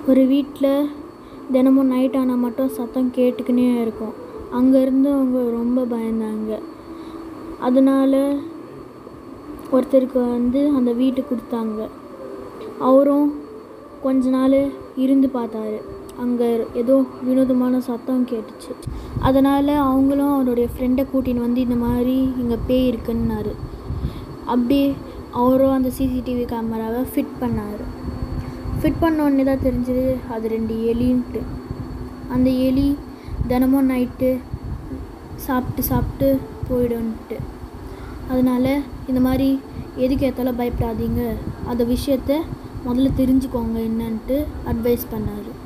ஒரு வீட்டில் தினமும் நைட் ஆனால் மட்டும் சத்தம் கேட்டுக்கினே இருக்கும் அங்கேருந்து அவங்க ரொம்ப பயந்தாங்க அதனால ஒருத்தருக்கு வந்து அந்த வீட்டை கொடுத்தாங்க அவரும் கொஞ்ச நாள் இருந்து பார்த்தாரு அங்கே ஏதோ வினோதமான சத்தம் கேட்டுச்சு அதனால் அவங்களும் அவருடைய ஃப்ரெண்டை கூட்டின்னு வந்து இந்த மாதிரி இங்கே பேய் இருக்குன்னாரு அப்படியே அவரும் அந்த சிசிடிவி கேமராவை ஃபிட் பண்ணார் ஃபிட் பண்ண உடனே தான் தெரிஞ்சது அது ரெண்டு எலின்ட்டு அந்த எலி தினமும் நைட்டு சாப்பிட்டு சாப்பிட்டு போயிடும்ன்ட்டு அதனால் இந்த மாதிரி எதுக்கு ஏற்றாலும் பயப்படாதீங்க அந்த விஷயத்த முதல்ல தெரிஞ்சுக்கோங்க என்னன்ட்டு அட்வைஸ் பண்ணார்